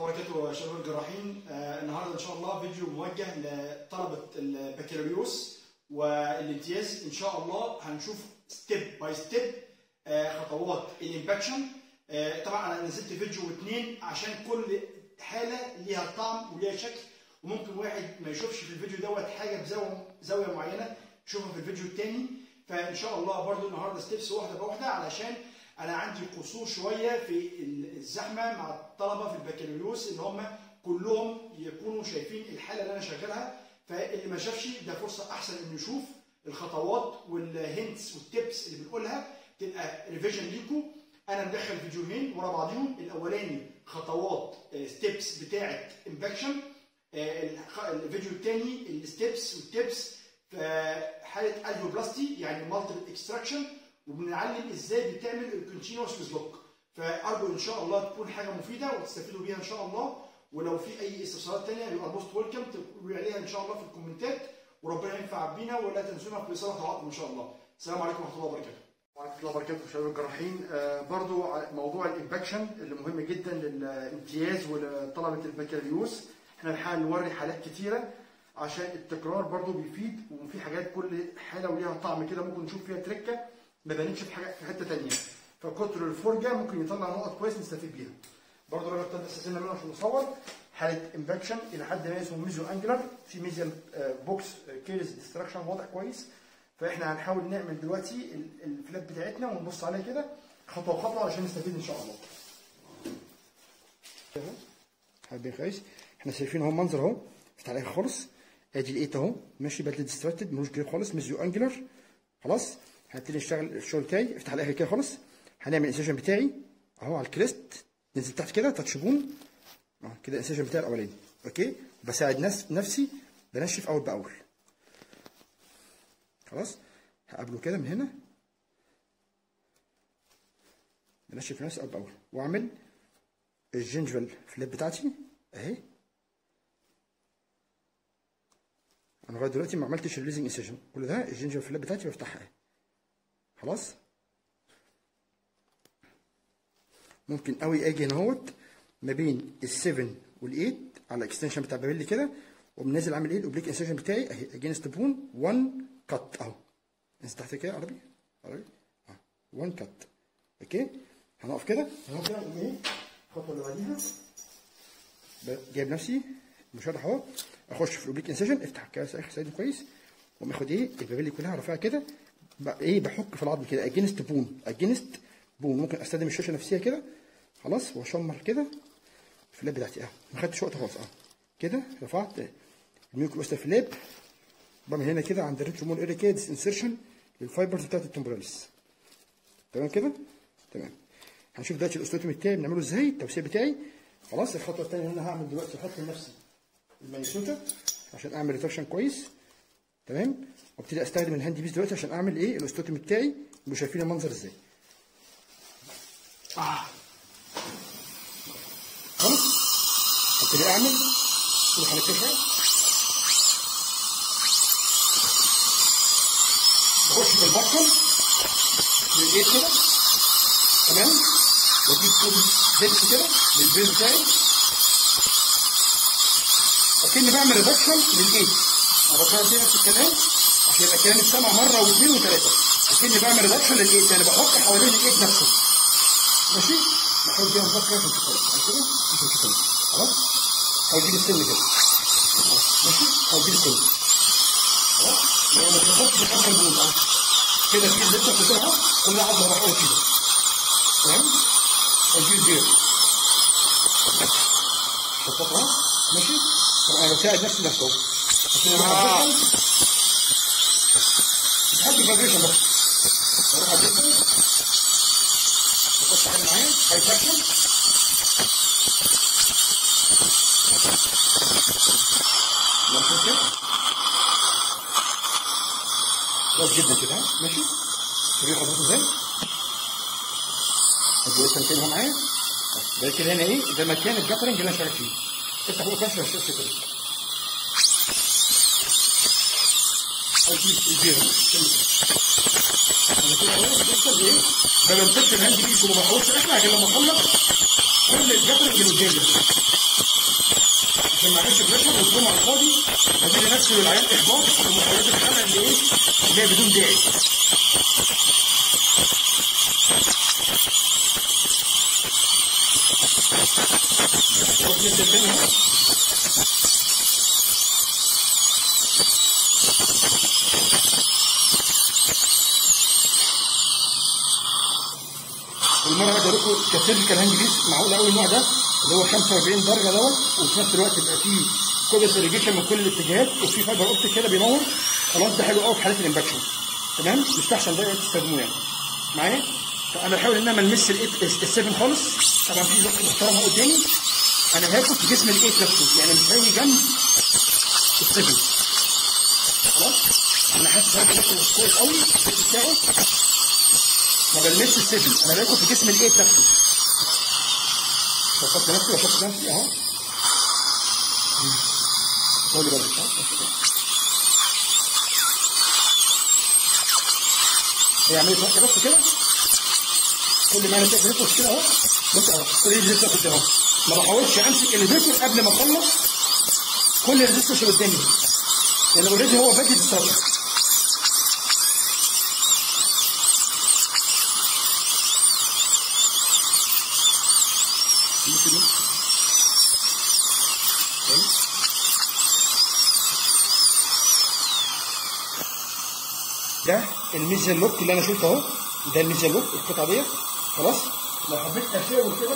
وبركاته يا شباب الجراحين آه النهارده ان شاء الله فيديو موجه لطلبه البكالوريوس والامتياز ان شاء الله هنشوف ستيب باي ستيب خطوات الامباكشن آه طبعا انا نزلت فيديو واثنين عشان كل حاله ليها طعم وليها شكل وممكن واحد ما يشوفش في الفيديو دوت حاجه بزاويه زاويه معينه يشوفها في الفيديو الثاني فان شاء الله برضو النهارده ستيبس واحده بواحده علشان انا عندي قصور شويه في الزحمه مع الطلبه في البكالوريوس ان هم كلهم يكونوا شايفين الحاله اللي انا شغالها فاللي ما شافش ده فرصه احسن انه يشوف الخطوات والهنتس والتيبس اللي بنقولها تبقى ريفيجن ليكم انا مدخل فيديوهين ورا بعضيهم الاولاني خطوات ستيبس بتاعه امباكشن الفيديو الثاني الستيبس والتيبس في حاله الفيوبلاستي يعني مالتيبل اكستراكشن وبنعلم ازاي بتعمل الكونتينوس ويزلوك فارجو ان شاء الله تكون حاجه مفيده وتستفيدوا بيها ان شاء الله ولو في اي استفسارات ثانيه يبقى موست ويلكم تقولوا عليها ان شاء الله في الكومنتات وربنا ينفع بينا ولا تنسونا في صلاه دعائكم ان شاء الله السلام عليكم ورحمه الله وبركاته وعليكم الله وبركاته شباب الجراحين آه برضو موضوع الامباكشن اللي مهم جدا للامتياز ولطلبه البكالوريوس احنا الحقيقه نوري حالات كتيره عشان التكرار برضو بيفيد وفي حاجات كل حاله وليها طعم كده ممكن نشوف فيها تركه ما بانتش في حاجه في حته ثانيه فكتر الفرجه ممكن يطلع نقط كويس نستفيد بيها برضه الراجل ابتدى استاذنا منه عشان نصور حاله امباكشن الى حد ما اسمه ميزو انجلر في ميزيال بوكس كيرز ديستراكشن واضح كويس فاحنا هنحاول نعمل دلوقتي الفلاب بتاعتنا ونبص عليها كده خطوه بخطوه عشان نستفيد ان شاء الله. حابين كويس احنا شايفين اهو المنظر اهو افتح عليها خالص ادي الايت اهو ماشي بدل ديستراكتد ملوش جريب خالص ميزيو انجلر خلاص هنبتدي نشتغل الشغل بتاعي افتح الاخر كده خالص هنعمل الانسيشن بتاعي اهو على الكريست ننزل تحت كده تاتش بون اه كده الانسيشن بتاعي الاولاني اوكي بساعد نفس نفسي بنشف اول باول خلاص هقابله كده من هنا بنشف نفسي اول باول واعمل الجنجفال فليب بتاعتي اهي انا لغايه دلوقتي ما عملتش الريليزنج انسيشن كل ده الجنجفال فليب بتاعتي بفتحها اهي خلاص ممكن قوي اجي هنا اهوت ما بين ال7 وال8 على الاكستنشن بتاع بابيلي كده ومنزل عامل ايه الاوبليك انسيشن بتاعي اهي اجينست بون 1 كات اهو انزل تحت كده عربي عربي اه 1 كات اوكي هنقف كده هنقف كده نقوم ايه الخطوه اللي بعديها جايب نفسي مشرح اهو اخش في الاوبليك انسيشن افتح كاس اخر سايد كويس واقوم اخد ايه البابيلي كلها رافعها كده ايه بحك في العظم كده اجينست بون اجينست بون ممكن استخدم الشاشه نفسها كده خلاص واشمر كده في اللاب بتاعتي اهو ما خدتش وقت خالص اهو كده رفعت الميوكل اوستر في اللاب بعمل هنا كده عند الريترومول اريكيدس انسرشن للفايبرز بتاعت التمبراليس تمام كده تمام هنشوف دلوقتي الاوستوتومي بتاعي بنعمله ازاي التوسيع بتاعي خلاص الخطوه الثانيه اللي انا هعمل دلوقتي احط لنفسي المانيسوتا عشان اعمل ريتراكشن كويس تمام وابتدي استخدم الهاند بيس دلوقتي عشان اعمل ايه الاوستوتومي بتاعي انتوا شايفين المنظر ازاي آه. خلاص ابتدي اعمل كل حركتها بخش في البطن من الايد كده تمام واجيب كل دبس كده للبيز بتاعي اكني بعمل ريدكشن للايد انا بكرر فيه نفس الكلام عشان يبقى الكلام اتسمع مره واثنين وثلاثه اكني بعمل ريدكشن للايد يعني بحط حوالين الايد نفسه ماشي بحاول كده نفكر عشان تشوف كويس كده عشان تشوف كويس خلاص حاول تجيب السن كده ماشي حاول تجيب السن خلاص لو ما تحطش في اخر البول اه كده في لسه بتطلع كلها عضله بحاول كده فاهم حاول تجيب البير شططها ماشي طب انا بساعد نفسي نفسه عشان انا بحب الفايبريشن بس بروح على الجسم تخش حاجه معايا هيتاكل ماشي كده كويس جدا كده ماشي تبقى حضرتك ازاي ادي سنتين اهو معايا ده كده هنا ايه ده مكان الجاترنج اللي انا شغال فيه افتح فوق كده شويه كده اجيب البير انا كده اهو بوصل ايه ما بمسكش الهاند بيس وما بحاولش احنا عشان لما اخلص كل الجبر اللي قدامي عشان ما يعملش بريشر ويكون على الفاضي هتيجي نفسه للعيان احباط في محاولات الحلقه اللي ايه اللي هي بدون داعي نروح نبدا منها المره اللي لكم كسيرجيكال هاند بيس معقول قوي النوع ده اللي هو 45 درجه دوت وفي نفس الوقت يبقى فيه كوبس اريجيشن من كل الاتجاهات وفي فايبر اوبتيك كده بينور خلاص ده حلو قوي في حالات الانفكشن تمام يستحسن ده تستخدموه يعني معايا فانا بحاول ان انا ما المس الايت السفن خالص طبعا في لوك محترم اهو قدامي انا هاكل في جسم الايت نفسه يعني مش هاجي جنب السفن خلاص انا حاسس ان انا كويس قوي الست بتاعه ما بلمسش السفن انا باكل في جسم الايت نفسه شفت نفسي وشفت نفسي اهو خلي بالك هي عمليه واحده بس كده كل ما انا شايف نفسي كده اهو بص اهو كل اللي لسه كنت اهو ما بحاولش امسك الليفيتور قبل ما اخلص كل الريزستور اللي قدامي لان اوريدي هو بادي ديستراكشن ده الميزان لوك اللي انا شلته اهو ده الميزان لوك القطعه ديت خلاص لو حبيت اشاور كده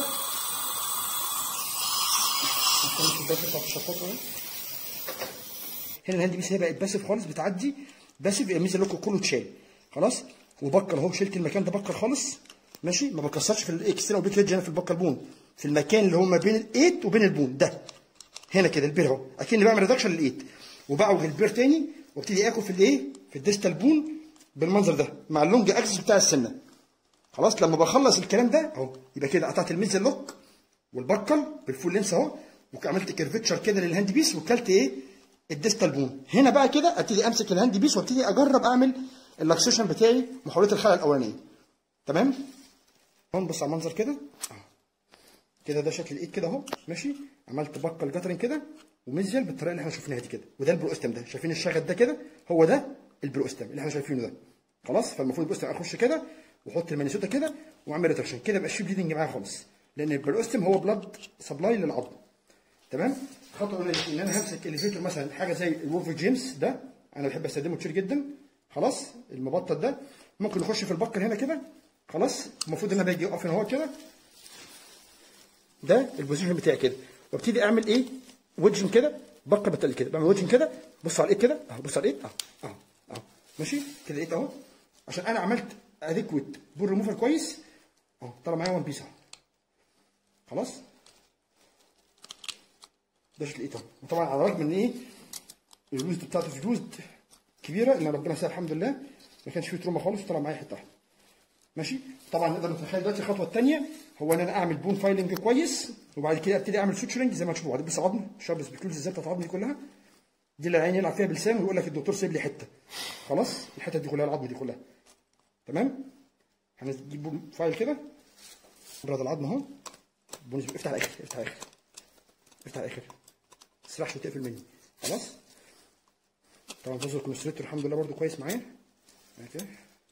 استنى الباسف بتاعت الشفاط اهو هنا الهاند بيس هي بقت باسف خالص بتعدي باسف الميزان لوك كله اتشال خلاص وبكر اهو شلت المكان ده بكر خالص ماشي ما بكسرش في الاكسترا وبيك ريدج هنا في البكر بون في المكان اللي هو ما بين الايت وبين البون ده هنا كده البير اهو اكني بعمل ريدكشن للايت وبعوج البير تاني وابتدي اكل في الايه في الديستال بون بالمنظر ده مع اللونج اكسس بتاع السنه خلاص لما بخلص الكلام ده اهو يبقى كده قطعت الميز اللوك والبكل بالفول لينس اهو وعملت كيرفتشر كده للهاند بيس وكلت ايه الديستال بون هنا بقى كده ابتدي امسك الهاند بيس وابتدي اجرب اعمل اللاكسيشن بتاعي محاولات الحلقه الاولانيه تمام نبص على المنظر كده اهو كده ده شكل الايد كده اهو ماشي عملت بكل جاترين كده وميزيال بالطريقه اللي احنا شفناها دي كده وده البروستم ده شايفين الشغل ده كده هو ده البروستم اللي احنا شايفينه ده خلاص فالمفروض البروستم اخش كده واحط المانيسوتا كده واعمل ريتراكشن كده يبقى في بليدنج معايا خالص لان البروستم هو بلاد سبلاي للعظم تمام خطوه من ان انا همسك الفيتر مثلا حاجه زي الولف جيمس ده انا بحب استخدمه كتير جدا خلاص المبطط ده ممكن نخش في البكر هنا كده خلاص المفروض ان انا باجي اقف هنا اهو كده ده البوزيشن بتاعي كده وابتدي اعمل ايه وجن كده بقى بتقل كده بعمل وجن كده بص على الايد كده اهو بص على الايد اهو اهو اهو ماشي كده الايد اهو عشان انا عملت اديكويت بول ريموفر كويس اهو طلع معايا 1 بيس اهو خلاص ده شكل الايد اهو وطبعا على الرغم من ايه اليوزد بتاعته في اليوزد كبيره ان ربنا سهل الحمد لله ما كانش فيه تروما خالص وطلع معايا حته واحده ماشي طبعا نقدر نتخيل دلوقتي الخطوه الثانيه هو ان انا اعمل بون فايلنج كويس وبعد كده ابتدي اعمل سوتشرنج زي ما هتشوفوا بعد بس عظم شاب سبيكولز ازاي بتاعت العظم دي كلها دي اللي العين يلعب فيها بلسانه ويقول لك الدكتور سيب لي حته خلاص الحته دي كلها العظم دي كلها تمام هنجيب بون فايل كده ابرد العظم اهو بون افتح على الاخر افتح على الاخر افتح على الاخر ما تسرحش وتقفل مني خلاص طبعا فازو الكونستريتور الحمد لله برده كويس معايا كده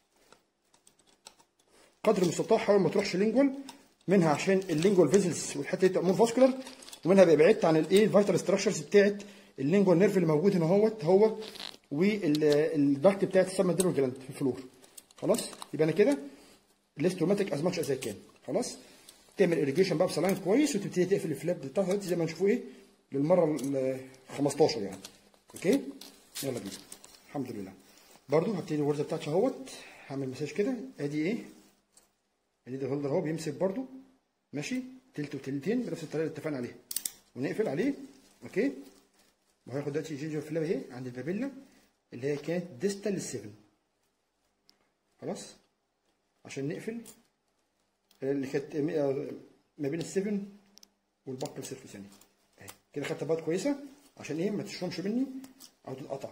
قدر المستطاع حاول ما تروحش لينجوال منها عشان اللينجوال فيزلز والحته دي تبقى فاسكولار ومنها بقى بعدت عن الايه الفيتال ستراكشرز بتاعت اللينجوال نيرف اللي موجود هنا اهوت هو والضغط بتاعت السمندرال جلاند في الفلور خلاص يبقى انا كده الاستوماتيك از ماتش از كان خلاص تعمل اريجيشن بقى بسلاين كويس وتبتدي تقفل الفلاب بتاعتها زي ما نشوفوا ايه للمره ال 15 يعني اوكي يلا بينا الحمد لله برضو هبتدي الورده بتاعتي اهوت هعمل مساج كده ادي ايه الليدر هولدر اهو بيمسك برضو ماشي تلت وتلتين بنفس الطريقه اللي اتفقنا عليها ونقفل عليه اوكي وهياخد دلوقتي جينجر فلاب اهي عند البابيلا اللي هي كانت ديستال للسيفن خلاص عشان نقفل اللي كانت ما بين السيفن والبقل سيرفيس يعني اهي كده خدت بات كويسه عشان ايه ما تشرمش مني او تتقطع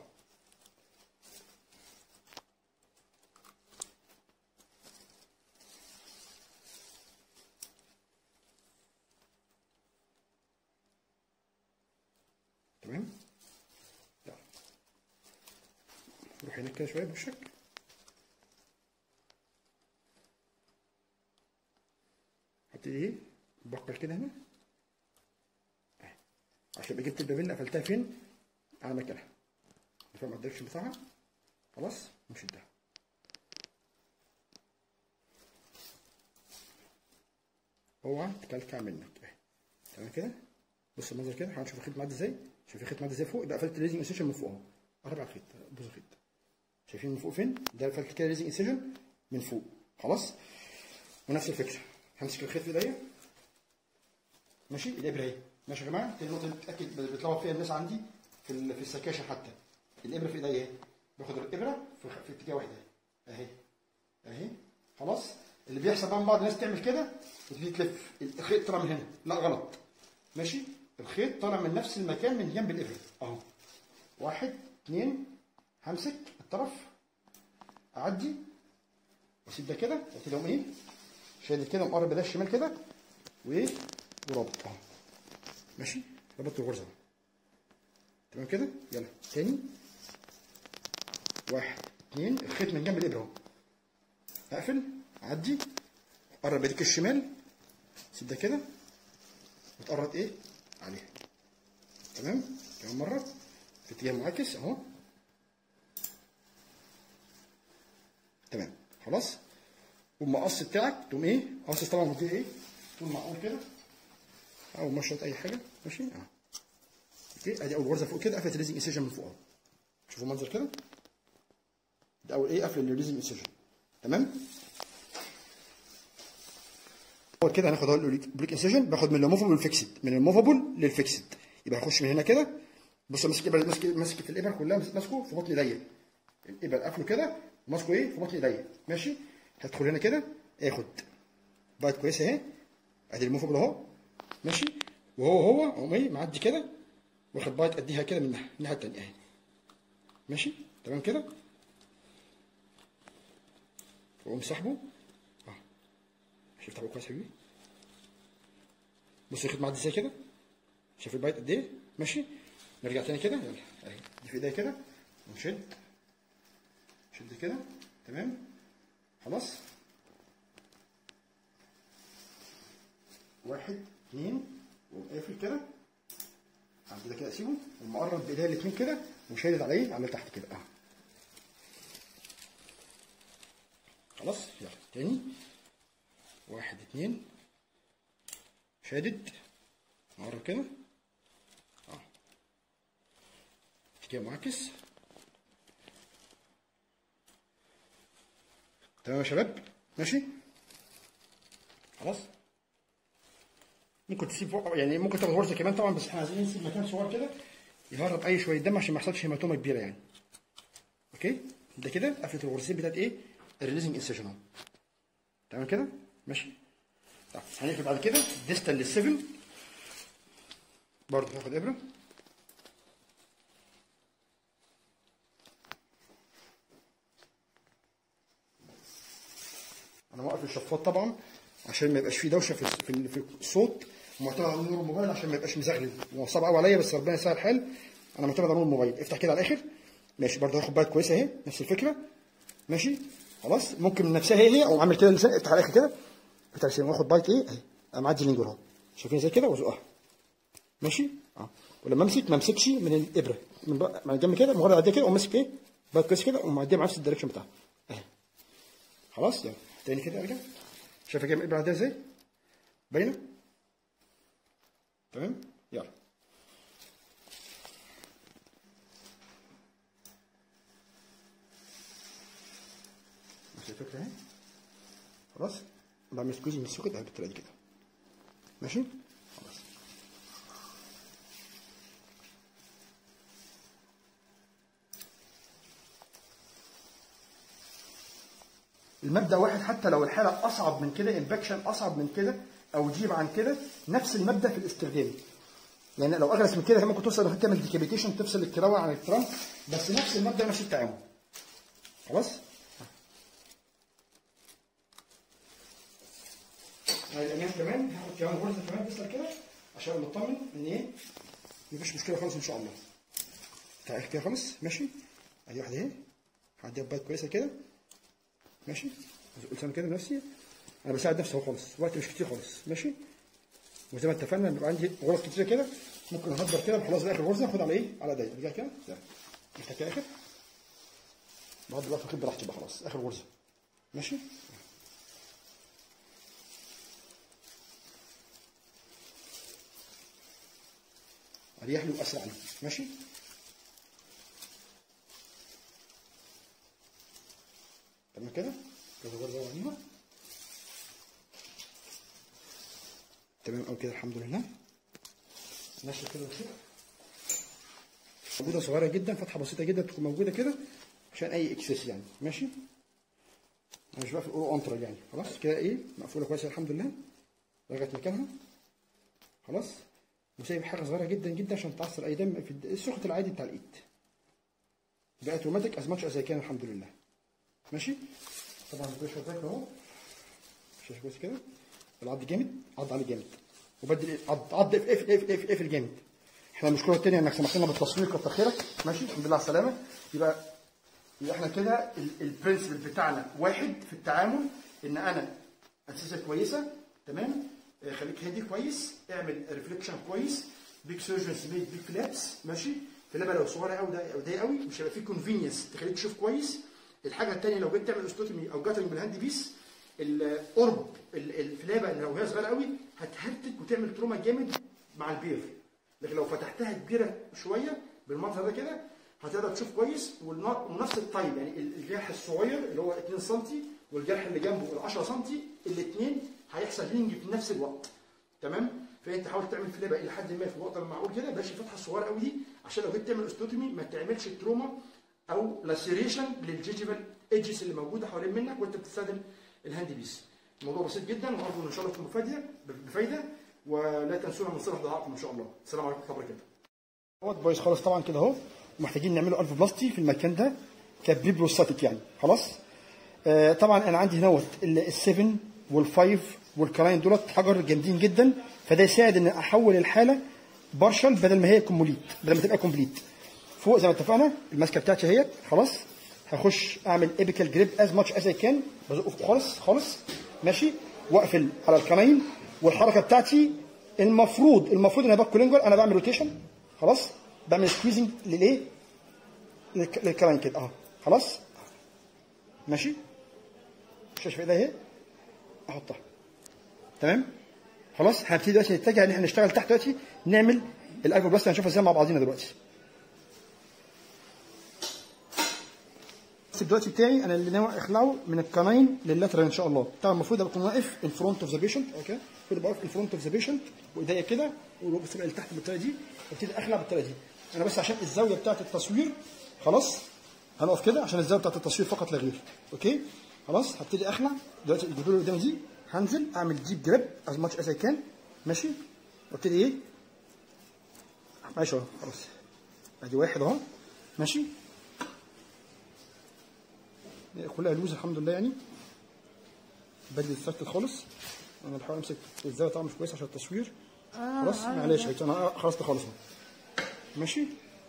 تمام يلا روح هناك كده شويه بوشك حط ايه بقل كده هنا أهي. عشان يبقى جبت البابيلا قفلتها فين على مكانها فاهم الدايركشن بتاعها خلاص نشدها اوعى تكلكع منك اهي تمام كده بص المنظر كده هنشوف الخيط معدي ازاي شايف الخيط معدي ازاي فوق يبقى قفلت الليزنج انسيشن من فوق اهو قرب على الخيط بص الخيط شايفين من فوق فين ده قفلت كده ليزنج انسيشن من فوق خلاص ونفس الفكره همسك الخيط في ايديا ماشي الابره اهي ماشي يا جماعه دي النقطه اللي بتاكد بتلخبط فيها الناس عندي في ال- في السكاشه حتى الابره في ايديا اهي باخد الابره في, في اتجاه واحد اهي اهي اهي خلاص اللي بيحصل بقى من بعض الناس تعمل كده وتبتدي تلف الخيط طالع من هنا لا غلط ماشي الخيط طالع من نفس المكان من جنب الابره اهو واحد اثنين همسك الطرف اعدي واسيب ده كده وابتدي اقوم ايه شايل كده ومقرب ده الشمال كده وايه ورابط اهو ماشي ربطت الغرزه اهو. تمام كده يلا تاني واحد اثنين الخيط من جنب الابره اهو اقفل اعدي قرب ايديك الشمال سيب ده كده وتقرب ايه عليها تمام كمان مره في اتجاه معاكس اهو تمام خلاص والمقص بتاعك تقوم ايه قصص طبعا مديه ايه تقوم معقول كده او مشط اي حاجه ماشي اه اوكي ادي اول غرزه فوق كده قفلت الليزنج انسيشن من فوق اهو شوفوا المنظر كده ده اول ايه قفل الليزنج انسيشن تمام اول كده هناخد اهو البريك انسيشن باخد من الموفابل للفيكسد من الموفابل للفيكسد يبقى هخش من هنا كده بص ماسك الابره ماسك ماسك في الابره كلها ماسكه في بطن ايديا الابره قافله كده وماسكه ايه في بطن ايديا ماشي هدخل هنا كده اخد بايت كويسه اهي ادي الموفابل اهو ماشي وهو هو اقوم ايه معدي كده واخد بايت اديها كده من الناحيه الناحيه الثانيه اهي ماشي تمام كده واقوم سحبه اه شفت افتحه كويس يا حبيبي بص الخيط معدي ازاي كده شايف البايت قد ايه ماشي نرجع تاني كده يلا اهي دي في ايديا كده ونشد شد كده تمام خلاص واحد اثنين وقافل كده عند ده كده اسيبه ومقرب بايديا الاثنين كده وشادد عليه على تحت كده اه خلاص يلا تاني واحد اتنين شادد مقرب كده اه اتجاه معاكس تمام يا شباب ماشي خلاص ممكن تسيب فوق يعني ممكن تاخد غرزه كمان طبعا بس احنا عايزين نسيب مكان صغير كده يهرب اي شويه دم عشان ما يحصلش هيماتومه كبيره يعني اوكي ده كده قفله الغرزتين بتاعت ايه الريليزنج انسيشن اهو تمام كده ماشي طب هنقفل بعد كده ديستال لل7 برضه هاخد ابره انا موقف الشفاط طبعا عشان ما يبقاش فيه دوشه في في في الصوت ومعتمد على نور الموبايل عشان ما يبقاش مزغلل هو صعب قوي عليا بس ربنا يسهل الحال انا معتمد على نور الموبايل افتح كده على الاخر ماشي برضه هاخد بايت كويسه اهي نفس الفكره ماشي خلاص ممكن من نفسها هي هي او عامل كده اللسان افتح على الاخر كده افتح اللسان واخد بايت ايه اهي انا معدي اللينجر اهو شايفين زي كده وازقها ماشي اه ولما امسك ما امسكش من الابره من بقى- من جنب كده مجرد اعديها كده اقوم ماسك ايه بايت كويس كده ومعديها مع نفس الدايركشن بتاعها اهي خلاص يلا تاني كده ارجع شايفه كام ابره عندها ازاي باينه تمام يلا نفس الفكره اهي خلاص بعمل سكويز من السوكت اهي بالطريقه دي كده ماشي خلاص المبدا واحد حتى لو الحاله اصعب من كده انفكشن اصعب من كده او جيب عن كده نفس المبدا في الاستخدام يعني لو اغلس من كده ممكن توصل انك تعمل ديكابيتيشن تفصل الكراوه عن الترامب بس نفس المبدا نفس التعامل خلاص هاي الامام كمان هاخد كمان غرزه كمان بس كده عشان نطمن ان ايه مفيش مشكله خالص ان شاء الله تعالى كده خالص ماشي ادي واحده اهي هديها بايت كويسه كده ماشي قلت انا كده بنفسي انا بساعد نفسي اهو خالص وقت مش كتير خالص ماشي وزي ما اتفقنا بيبقى عندي غرز كتير كده ممكن اهدر كده خلاص ده اخر غرزه اخد على ايه؟ على دايره رجع كده ده انت كده اخر بعد الوقت واخد براحتي بقى خلاص اخر غرزه ماشي اريح لي واسرع لي ماشي تمام كده كده غرزه وعليها تمام قوي كده الحمد لله ماشي كده كده موجوده صغيره جدا فتحه بسيطه جدا تكون موجوده كده عشان اي اكسس يعني ماشي انا مش بقى في الاورو انترال يعني خلاص كده ايه مقفوله كويس الحمد لله لغايه مكانها خلاص وسايب حاجه صغيره جدا جدا عشان تعصر اي دم في السخط العادي بتاع الايد بقى اوتوماتيك از ماتش از كان الحمد لله ماشي طبعا البريشر ده اهو شاشه كويس كده العض جامد عض عليه جامد وبدل عض عض اف اف اف اف اف الجامد احنا المشكله الثانيه انك سمحت لنا بالتصوير كتر خيرك ماشي الحمد لله على السلامه يبقى يبقى احنا كده البرنسبل بتاعنا واحد في التعامل ان انا اساسا كويسه تمام آه، خليك هادي كويس اعمل ريفليكشن كويس بيج سيرجنز ميد بيج فلابس ماشي فلما لو صغيره قوي ده او ضيقه قوي مش هيبقى فيه كونفينينس تخليك تشوف كويس الحاجه الثانيه لو جيت تعمل استوتومي او جاترنج بالهاند بيس القرب ال- الفلابه اللي لو هي صغيره قوي هتهتك وتعمل تروما جامد مع البير لكن لو فتحتها كبيره شويه بالمنظر ده كده هتقدر تشوف كويس والنا- ونفس التايم يعني ال- الجرح الصغير اللي هو 2 سم والجرح اللي جنبه ال 10 سم الاثنين هيحصل هيلينج في نفس الوقت تمام فانت حاول تعمل فليبه الى حد ما في الوقت المعقول كده بلاش الفتحه الصغيره قوي دي عشان لو جيت تعمل استوتومي ما تعملش تروما او لاسيريشن للجيجيفال ايدجز اللي موجوده حوالين منك وانت بتستخدم الهاند بيس الموضوع بسيط جدا وارجو ان شاء الله تكون بفايده بفايده ولا تنسونا من صلح دعائكم ان شاء الله السلام عليكم ورحمه الله وبركاته هو بايظ خالص طبعا كده اهو ومحتاجين نعمله الف بلاستي في المكان ده كبيبروستاتيك يعني خلاص آه طبعا انا عندي هنا ال7 وال5 والكلاين دولت حجر جامدين جدا فده يساعد ان احول الحاله بارشل بدل ما هي كومبليت بدل ما تبقى كومبليت فوق زي ما اتفقنا الماسكه بتاعتي اهيت خلاص هخش اعمل ايبيكال جريب از ماتش از اي كان بزقه فوق خالص خالص ماشي واقفل على الكناين والحركه بتاعتي المفروض المفروض ان انا باكل لينجوال انا بعمل روتيشن خلاص بعمل سكويزنج للايه للك- للكناين كده اهو خلاص ماشي شاشه في ايديا اهي احطها تمام خلاص هنبتدي دلوقتي نتجه ان احنا نشتغل تحت دلوقتي نعمل الالفا بلاست هنشوفها ازاي مع بعضينا دلوقتي البلاست دلوقتي بتاعي انا اللي ناوي اخلعه من القناين لللاترال ان شاء الله طبعا المفروض ابقى واقف ان فرونت اوف ذا بيشنت اوكي المفروض ابقى واقف ان فرونت اوف ذا بيشنت وايديا كده والركبه تبقى لتحت بالطريقه دي وابتدي اخلع بالطريقه دي انا بس عشان الزاويه بتاعت التصوير خلاص هنقف كده عشان الزاويه بتاعت التصوير فقط لا غير اوكي خلاص هبتدي اخلع دلوقتي الجدول اللي قدامي دي هنزل اعمل ديب جريب از ماتش از اي كان ماشي وابتدي ايه ماشي اهو خلاص ادي واحد اهو ماشي كلها لوز الحمد لله يعني بدري اتثبت خالص انا بحاول امسك الزاويه طبعا مش كويس عشان التصوير خلاص معلش هيك انا خلصت خالص اهو ماشي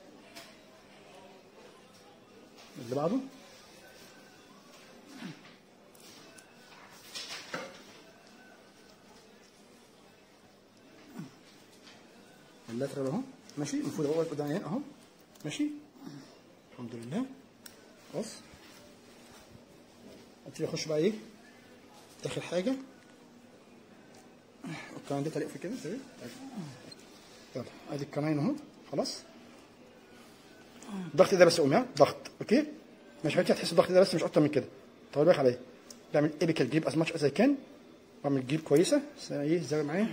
اللي بعده اللاترال اهو ماشي المفروض ابقى واقف قدام عين اهو ماشي الحمد لله خلاص ابتدي اخش بقى ايه داخل حاجه الكمان ده في كده تمام يلا ادي الكمان اهو خلاص الضغط ده بس قوم ها ضغط اوكي مش حضرتك هتحس الضغط ده بس مش اكتر من كده طول بالك عليا بعمل ايبيكال جريب از ماتش از اي كان بعمل جريب كويسه بس أنا ايه الزاويه معايا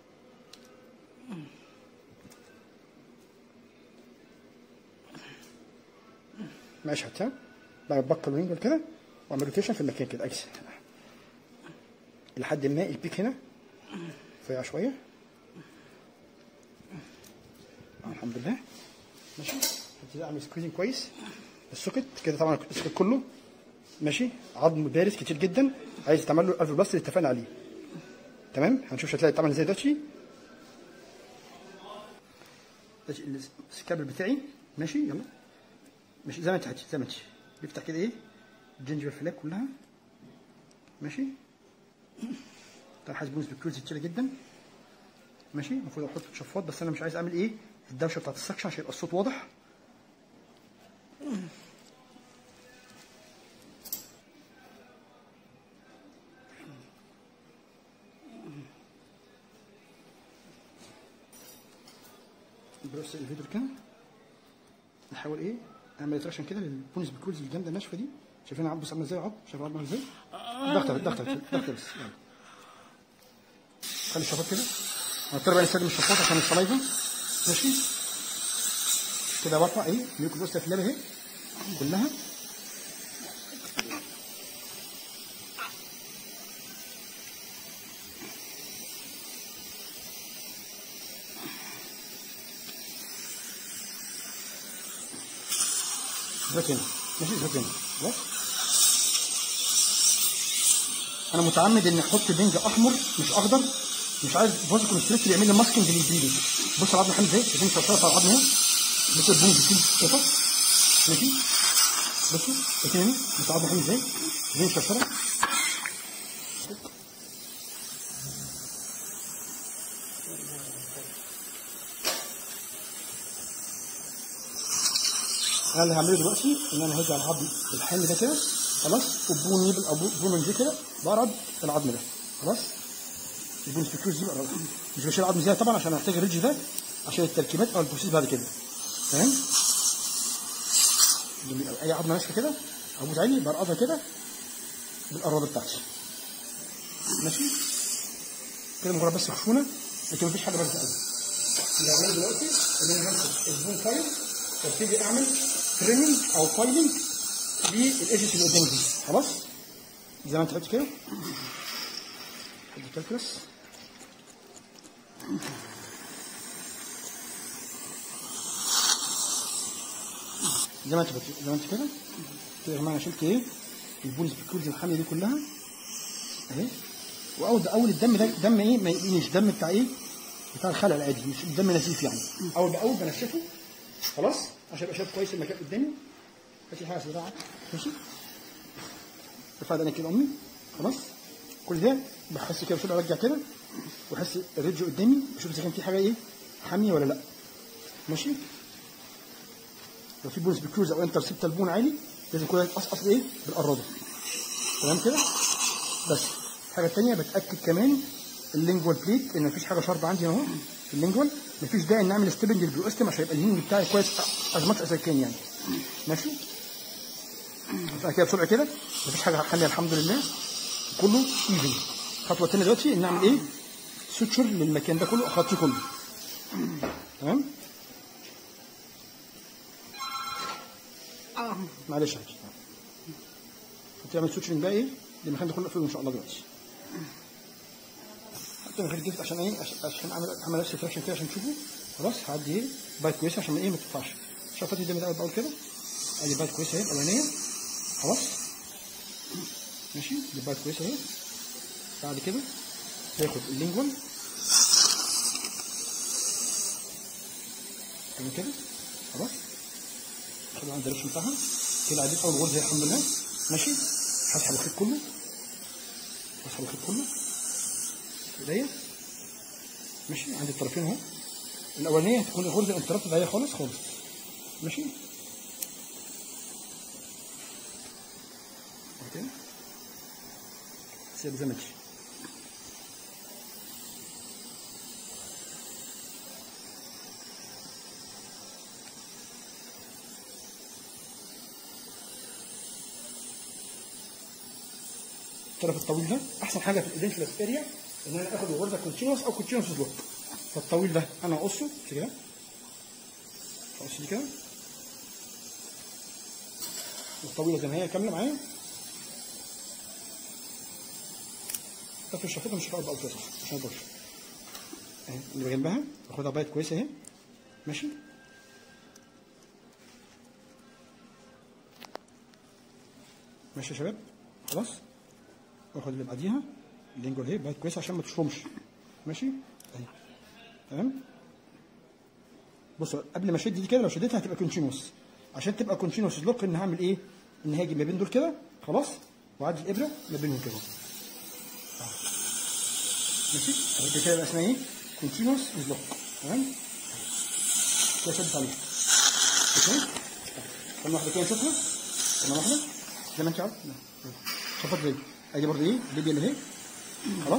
ماشي حتى بعمل بكر وينجل كده واعمل روتيشن في المكان كده اجزاء لحد ما البيك هنا رفيع شويه آه، الحمد لله ماشي هبتدي اعمل سكويزنج كويس السوكت كده طبعا السوكت كله ماشي عظم بارز كتير جدا عايز تعمل له الالف بلاست اللي اتفقنا عليه تمام هنشوف شكلها يتعمل ازاي دلوقتي السكابل بتاعي ماشي يلا ماشي زي ما انت زي ما انت بيفتح كده ايه الجنجبل فلاك كلها ماشي طبعا حاسس بونس بكيوز كتير جدا ماشي المفروض احط شفاط بس انا مش عايز اعمل ايه الدوشه بتاعت السكشن عشان يبقى الصوت واضح بس الفيديو كده نحاول ايه اعمل تراكشن كده للبونس بكولز الجامده الناشفه دي شايفين عبد عامل ازاي عض شايف عض عامل ازاي ضغط ضغط ضغط بس يلا خلي الشفاط كده هنضطر بقى نستخدم الشفاط عشان السلايفا ماشي كده برفع ايه ميوكو بوست في اهي كلها زيت هنا ماشي زيت هنا خلاص انا متعمد اني احط بنج احمر مش اخضر مش عايز فازو كونستريكتور يعمل لي ماسكنج للبريدنج بص العظم حامل ازاي شايفين صوصات على العظم هنا بص البنج بتيجي شايفه ماشي بصوا شايفين هنا بص العظم حامل ازاي شايفين الشرشره انا اللي هعمله دلوقتي ان انا هاجي على العظم الحامل ده كده خلاص وبون يبل او بون من دي كده برد العظم ده خلاص البون سبيكوز دي بقرب مش بشيل العظم زياده طبعا عشان احتاج الريدج ده عشان التركيبات او البروسيس بعد كده فاهم اي عظمه ناشفه كده ابوس عيني برقصها كده بالقرابه بتاعتي ماشي كده مجرد بس خشونه لكن مفيش حاجه بارزه قوي اللي هعمله دلوقتي ان انا همسك البون فايل وابتدي اعمل تريمنج او فايلنج للايدجز اللي قدامي دي خلاص زي ما انت قلت كده ادي كالكولس زي ما انت قلت زي ما انت كده كده يا جماعه انا شلت ايه البولز بالكولز الحاميه دي كلها اهي واول اول الدم ده دم ايه ما مش دم بتاع ايه بتاع الخلع العادي مش دم نزيف يعني اول باول بنشفه خلاص عشان يبقى شايف كويس المكان قدامي ماشي حاجه سريعه ماشي رفع انا كده امي خلاص كل ده بحس كده بسرعه ارجع كده واحس الريدج قدامي بشوف اذا كان في حاجه ايه حاميه ولا لا ماشي لو في بونس بكروز او انتر سبت البون عالي لازم كلها يتقصقص ايه بالقراده تمام كده بس الحاجه الثانيه بتاكد كمان اللينجوال بليت ان مفيش حاجه شارب عندي اهو في اللينجوال مفيش داعي ان اعمل ستيبنج للبروستم عشان يبقى الهينج بتاعي كويس از ماتش از كان يعني ماشي بعد كده بسرعه كده مفيش حاجه هتخلي الحمد لله كله ايفن الخطوه الثانيه دلوقتي ان اعمل ايه سوتشر للمكان ده كله اغطيه كله تمام معلش يا حاج هتعمل سوتشرنج بقى ايه للمكان ده كله اقفله ان شاء الله دلوقتي حتى من غير جفت عشان ايه عشان, عشان اعمل اعمل نفس الفراكشن كده عشان تشوفوا خلاص هعدي ايه بايت كويسه عشان ايه ما تقطعش شفتي دي من الاول باول كده ادي بايت كويسه اهي الاولانيه خلاص ماشي دي بايت كويسه اهي بعد كده هاخد اللينجوال تمام كده خلاص خد عند الريش بتاعها كده عديت اول غرزه الحمد لله ماشي هسحب الخيط كله هسحب الخيط كله ايديا ماشي عندي الطرفين اهو الاولانيه هتكون الغرزه الانترابت ضيقه خالص خالص ماشي اوكي سيب زي ما تيجي الطرف الطويل ده احسن حاجه في الايدنشلس اريا ان انا اخد الغرزه كونتينوس او كونتينوس سلوب فالطويل ده انا اقصه كده اقص دي كده والطويله زي ما هي كامله معايا طب الشفاطه مش هتقعد بقى كده صح عشان البرش اهي اللي جنبها باخدها بايت كويسه اهي ماشي ماشي يا شباب خلاص واخد اللي بعديها اللينجوال اهي بايت كويسه عشان ما تشرمش ماشي اهي تمام بصوا قبل ما اشد دي كده لو شديتها هتبقى كونتينوس عشان تبقى كونتينوس لوك ان هعمل ايه ان هاجي ما بين دول كده خلاص واعدي الابره ما بينهم كده آه. ماشي يبقى كده يبقى اسمها ايه كونتينوس لوك تمام كده شدت عليها اوكي كم واحده كده نشوفها كمان واحده زي ما انت عارف شفت زي ادي برضه ايه الليبيال اهي خلاص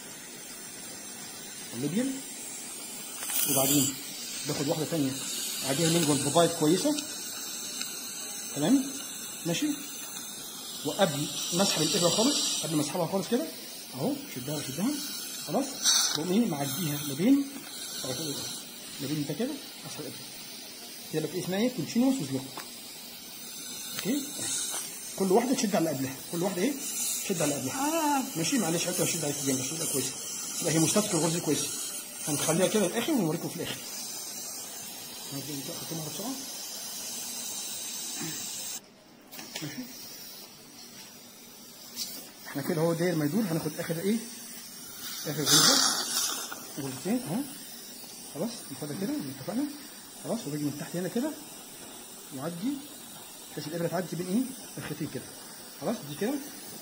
الليبيال وبعدين باخد واحده ثانيه اعديها من جوه بفايت كويسه تمام ماشي وقبل ما اسحب الابره خالص قبل ما اسحبها خالص كده اهو شدها شدها خلاص واقوم ايه معديها ما بين ما بين ده كده اسحب الابره كده بقى اسمها ايه كونتينوس وزلوك اوكي كل واحده تشد على اللي قبلها كل واحده ايه تشد على اللي قبلها ماشي معلش حتى اشد عليك جنب عشان تبقى كويسه تبقى هي مستاتيك الغرزه كويسه هنخليها كده للاخر ونوريكم في الاخر خدتها بسرعه ماشي احنا كده هو داير ما يدور هناخد اخر ايه اخر غرزه غرزتين اهو خلاص ناخدها كده اتفقنا خلاص وباجي من تحت هنا كده وعدي بحيث الابره تعدي بين ايه الخيطين كده خلاص دي كده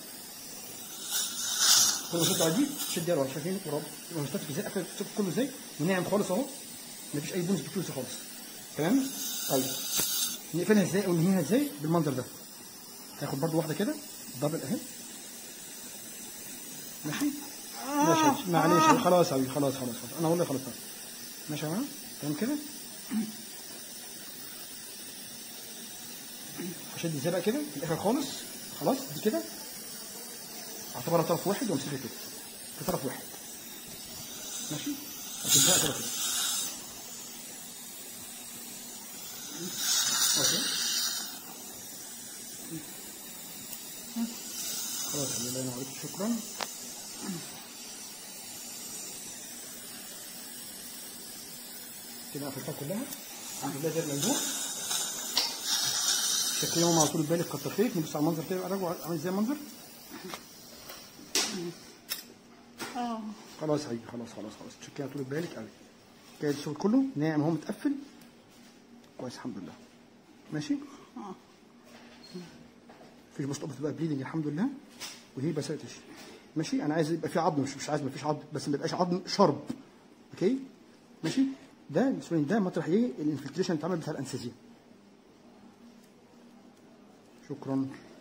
كل ما تطلع دي شد يا شايفين ورب يبقى مستفك ازاي قفل كله ازاي وناعم خالص اهو مفيش اي بونز بتوز خالص تمام طيب نقفلها ازاي او ننهيها ازاي بالمنظر ده هاخد برضو واحده كده دبل اهي ماشي ماشي معلش خلاص يا حبيبي خلاص خلاص خلاص انا والله خلاص خلاص ماشي يا جماعه تمام كده هشد ازاي بقى كده في الاخر خالص خلاص دي كده اعتبرها طرف واحد وامسكها كده في طرف واحد ماشي هتبدأ كده كده اوكي خلاص يا الله ينور عليك شكرا كده قفلتها كلها الحمد لله زي الموضوع شكلها ماما على طول بالك كتر خيرك نبص على المنظر كده يبقى راجع عامل ازاي المنظر اه خلاص يا حبيبي خلاص خلاص خلاص شكلها طول بالك قوي كده الشغل كله ناعم اهو متقفل كويس الحمد لله ماشي اه مفيش بوست بقى بليدنج الحمد لله وهي بساتش ماشي انا عايز يبقى في عظم مش مش عايز مفيش عظم بس ما يبقاش عظم شرب اوكي ماشي ده السوري ده مطرح ايه الانفلتريشن اللي اتعمل بتاع الانسجين شكرا